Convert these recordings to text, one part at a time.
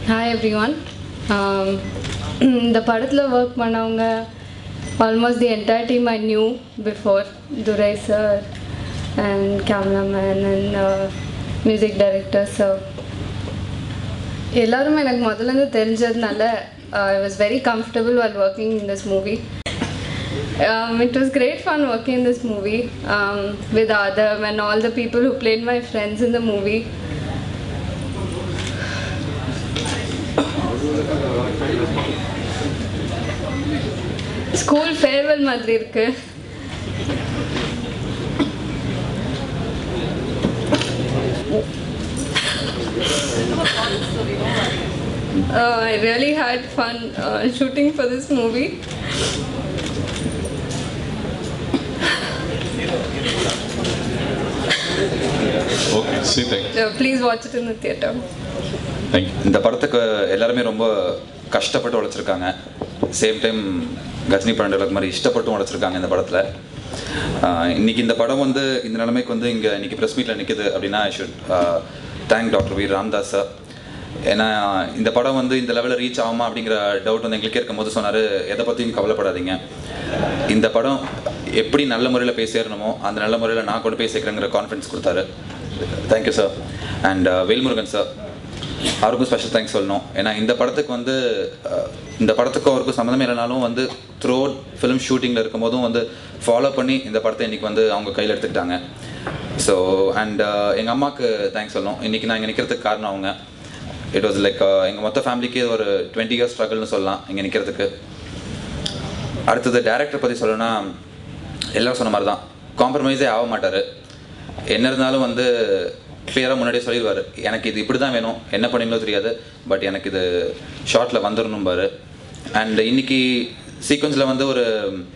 Hi every one இந்த படத்தில் work பண்ணவங்க almost the entire team I knew before Durai sir and cameraman and music director sir எல்லாரும் எனக்கு முதல்லேருந்து தெரிஞ்சதுனால I was very comfortable while working in this movie Um, it was great fun working in this movie um, with Adam and all the people who played my friends in the movie. School farewell மாதிரி இருக்கு Uh, I really had fun uh, shooting for this movie. Okay see thank Uh, please watch it in the theatre. Thank you இந்த படத்துக்கு எல்லாருமே ரொம்ப கஷ்டப்பட்டு உழைச்சிருக்காங்க same time Ghajini பன்னெண்டு மாதிரி இஷ்டப்பட்டும் உழைச்சிருக்காங்க இந்த படத்தில் இன்னைக்கு இந்த படம் வந்து இந்த நிலைமைக்கு வந்து இங்கே இன்னைக்கு ப்ரெஸ் மீட்டில் நிற்குது அப்படின்னா I should thank doctor V Ramdas sir ஏன்னா இந்த படம் வந்து இந்த லெவலில் ரீச் ஆகுமா அப்படிங்கிற டவுட் வந்து எங்களுக்கே இருக்கும் போது சொன்னார் எதை பற்றியும் கவலைப்படாதீங்க இந்த படம் எப்படி நல்ல முறையில் போய் சேரணுமோ அந்த நல்ல முறையில் நான் கொண்டு போய் சேர்க்குறேங்கிற கான்ஃபிடன்ஸ் கொடுத்தாரு thank you sir and Velmurugan sir அவருக்கும் ஸ்பெஷல் தேங்க்ஸ் சொல்லணும் ஏன்னா இந்த படத்துக்கு வந்து அஹ், இந்த படத்துக்கும் அவருக்கும் சம்மந்தமே இல்லைனாலும் வந்து த்ரூ ஃபிலிம் ஷூட்டிங்கில் இருக்கும்போதும் வந்து ஃபாலோ பண்ணி இந்த படத்தை இன்றைக்கி வந்து அவங்க கையில் எடுத்துக்கிட்டாங்க ஸோ அண்ட் எங்கள் அம்மாவுக்கு தேங்க்ஸ் சொல்லணும் இன்றைக்கி நான் இங்கே நிற்கிறதுக்கு காரணம் அவங்க இட் வாஸ் லைக் எங்கள் மொத்த ஃபேமிலிக்கு ஒரு டுவெண்ட்டி இயர்ஸ் ஸ்ட்ரகிள்னு சொல்லலாம் இங்கே நிற்கிறதுக்கு அடுத்தது டேரக்டர் பற்றி சொல்லணும்னா எல்லாம் சொன்ன மாதிரி தான் காம்ப்ரமைஸே ஆக மாட்டார் என்ன இருந்தாலும் வந்து கிளியராக முன்னாடியே சொல்லிடுவார் எனக்கு இது இப்படி தான் வேணும் என்ன பண்ணீங்களோ தெரியாது பட் எனக்கு இது ஷார்ட்டில் வந்துடணும் பாரு அண்ட் இன்னைக்கு சீக்வன்ஸில் வந்து ஒரு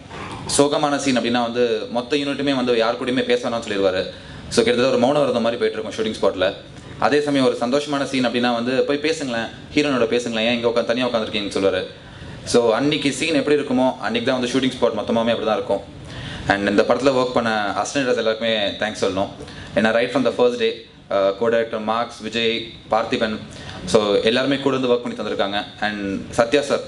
சோகமான சீன் அப்படின்னா வந்து மொத்த யூனிட்டுமே வந்து யார் கூடயுமே பேச வேணாம்னு சொல்லிடுவார் ஸோ கிட்டத்தட்ட ஒரு மௌன விரதம் மாதிரி போயிட்டு இருக்கும் ஷூட்டிங் ஸ்பாட்டில் அதே சமயம் ஒரு சந்தோஷமான சீன் அப்படின்னா வந்து போய் பேசுங்களேன் ஹீரோனோட பேசுங்களேன் ஏன் இங்கே உட்காந்து தனியாக உட்காந்துருக்கீங்கன்னு சொல்லுவார் ஸோ அன்னைக்கு சீன் எப்படி இருக்குமோ அன்னைக்கு தான் வந்து ஷூட்டிங் ஸ்பாட் மொத்தமாகவே அப்படி தான் இருக்கும் அண்ட் இந்த படத்தில் ஒர்க் பண்ண அசிஸ்டன்டர்ஸ் எல்லாருக்குமே தேங்க்ஸ் சொல்லணும் ஏன்னா right from the first day co director Marx Vijay Parthiban so எல்லாருமே கூட வந்து ஒர்க் பண்ணி தந்திருக்காங்க அண்ட் சத்யா சார்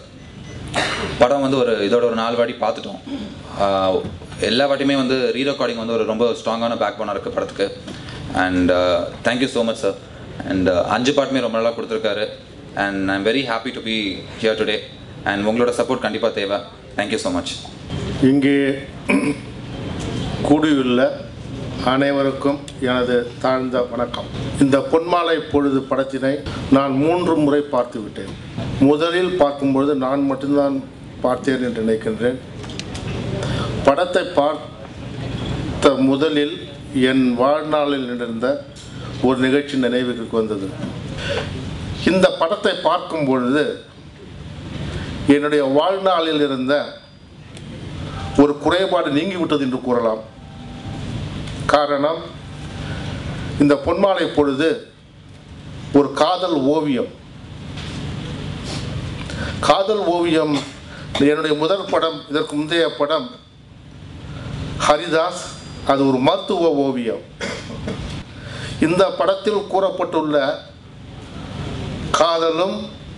படம் வந்து ஒரு இதோட ஒரு நாலு வாட்டி பார்த்துட்டோம் ஆஹ் எல்லா வாட்டியுமே வந்து ரீ ரெக்கார்டிங் வந்து ஒரு ரொம்ப ஸ்ட்ராங்கான பேக் போனாக இருக்குது படத்துக்கு and thank you so much sir and அஞ்சு பாட்டுமே ரொம்ப நல்லா கொடுத்துருக்காரு and I am very happy to be here today and உங்களோட சப்போர்ட் கண்டிப்பாக தேவை தேங்க்யூ ஸோ மச் இங்கே கூடியுள்ள அனைவருக்கும் எனது தாழ்ந்த வணக்கம் இந்த பொன்மாலை பொழுது படத்தினை நான் மூன்று முறை பார்த்து விட்டேன் முதலில் பார்க்கும்பொழுது நான் மட்டும்தான் பார்த்தேன் என்று நினைக்கின்றேன் படத்தை பார்த்த முதலில் என் வாழ்நாளில் நடந்த ஒரு நிகழ்ச்சி நினைவுக்கு வந்தது இந்த படத்தை பார்க்கும் பொழுது என்னுடைய வாழ்நாளில் இருந்த ஒரு குறைபாடு நீங்கிவிட்டது என்று கூறலாம் காரணம் இந்த பொன்மாலை பொழுது ஒரு காதல் ஓவியம் காதல் ஓவியம் என்னுடைய முதல் படம் இதற்கு முந்தைய படம் ஹரிதாஸ் அது ஒரு மருத்துவ ஓவியம் இந்த படத்தில் கூறப்பட்டுள்ள காதலும்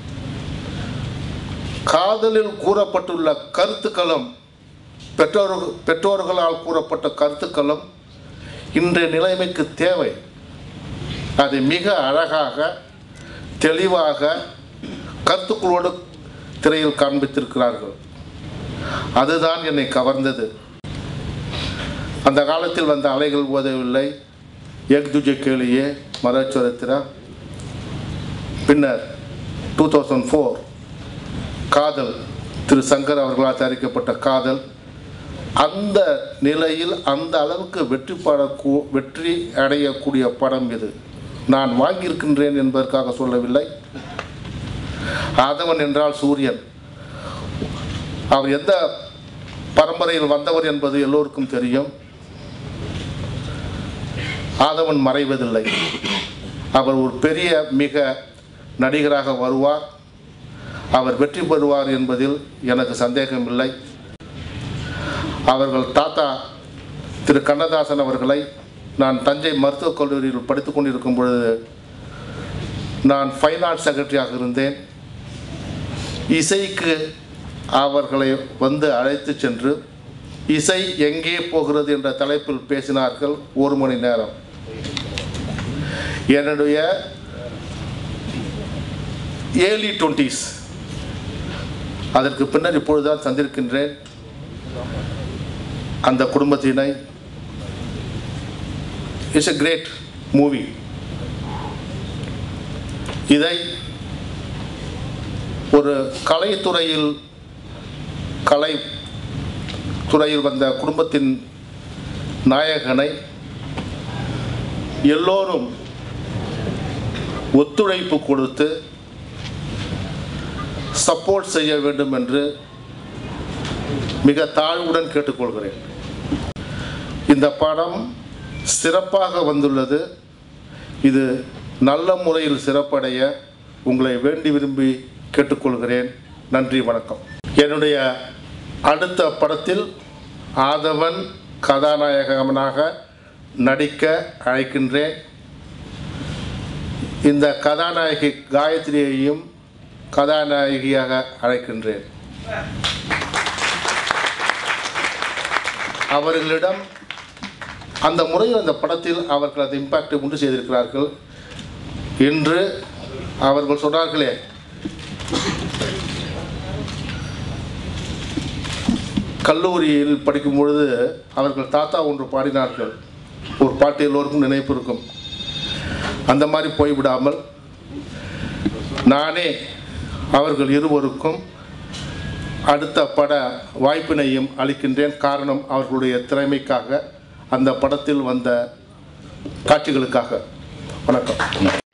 காதலில் கூறப்பட்டுள்ள கருத்துக்களும் பெற்றோர்கள் பெற்றோர்களால் கூறப்பட்ட கருத்துக்களும் இன்றைய நிலைமைக்கு தேவை அதை மிக அழகாக தெளிவாக கருத்துக்களோடு திரையில் காண்பித்திருக்கிறார்கள் அதுதான் என்னை கவர்ந்தது அந்த காலத்தில் வந்த அலைகள் ஓதவில்லை எக் துஜே கேளியே மரச்சரித்திரா பின்னர் டூ தௌசண்ட் ஃபோர் காதல் திரு சங்கர் அவர்களால் தயாரிக்கப்பட்ட காதல் அந்த நிலையில் அந்த அளவுக்கு வெற்றி பாட வெற்றி அடையக்கூடிய படம் இது நான் வாங்கியிருக்கின்றேன் என்பதற்காக சொல்லவில்லை ஆதவன் என்றால் சூரியன் அவர் எந்த பரம்பரையில் வந்தவர் என்பது எல்லோருக்கும் தெரியும் ஆதவன் மறைவதில்லை அவர் ஒரு பெரிய மிக நடிகராக வருவார் அவர் வெற்றி பெறுவார் என்பதில் எனக்கு சந்தேகம் இல்லை அவர்கள் தாத்தா திரு கண்ணதாசன் அவர்களை நான் தஞ்சை மருத்துவக் கல்லூரியில் படித்து கொண்டிருக்கும் பொழுது நான் ஃபைனான்ஸ் செக்ரட்டரியாக இருந்தேன் இசைக்கு அவர்களை வந்து அழைத்து சென்று இசை எங்கே போகிறது என்ற தலைப்பில் பேசினார்கள் ஒரு மணி நேரம் என்னுடைய ஏர்லி டுவெண்ட்டீஸ் அதற்கு பின்னர் இப்பொழுதுதான் சந்திருக்கின்றேன் அந்த குடும்பத்தினை இட்ஸ் எ கிரேட் மூவி இதை ஒரு கலைத்துறையில் கலை துறையில் வந்த குடும்பத்தின் நாயகனை எல்லோரும் ஒத்துழைப்பு கொடுத்து சப்போர்ட் செய்ய வேண்டும் என்று மிக தாழ்வுடன் கேட்டுக்கொள்கிறேன் இந்த படம் சிறப்பாக வந்துள்ளது இது நல்ல முறையில் சிறப்படைய உங்களை வேண்டி விரும்பி கேட்டுக்கொள்கிறேன் நன்றி வணக்கம் என்னுடைய அடுத்த படத்தில் ஆதவன் கதாநாயகனாக நடிக்க அழைக்கின்றேன் இந்த கதாநாயகி காயத்ரியையும் கதாநாயகியாக அழைக்கின்றேன் அவர்களிடம் அந்த முறையில் அந்த படத்தில் அவர்கள் அந்த இம்பேக்டை உண்டு செய்திருக்கிறார்கள் என்று அவர்கள் சொன்னார்களே கல்லூரியில் படிக்கும் பொழுது அவர்கள் தாத்தா ஒன்று பாடினார்கள் ஒரு பாட்டு எல்லோருக்கும் நினைப்பு இருக்கும் அந்த மாதிரி போய்விடாமல் நானே அவர்கள் இருவருக்கும் அடுத்த பட வாய்ப்பினையும் அளிக்கின்றேன் காரணம் அவர்களுடைய திறமைக்காக அந்த படத்தில் வந்த காட்சிகளுக்காக வணக்கம்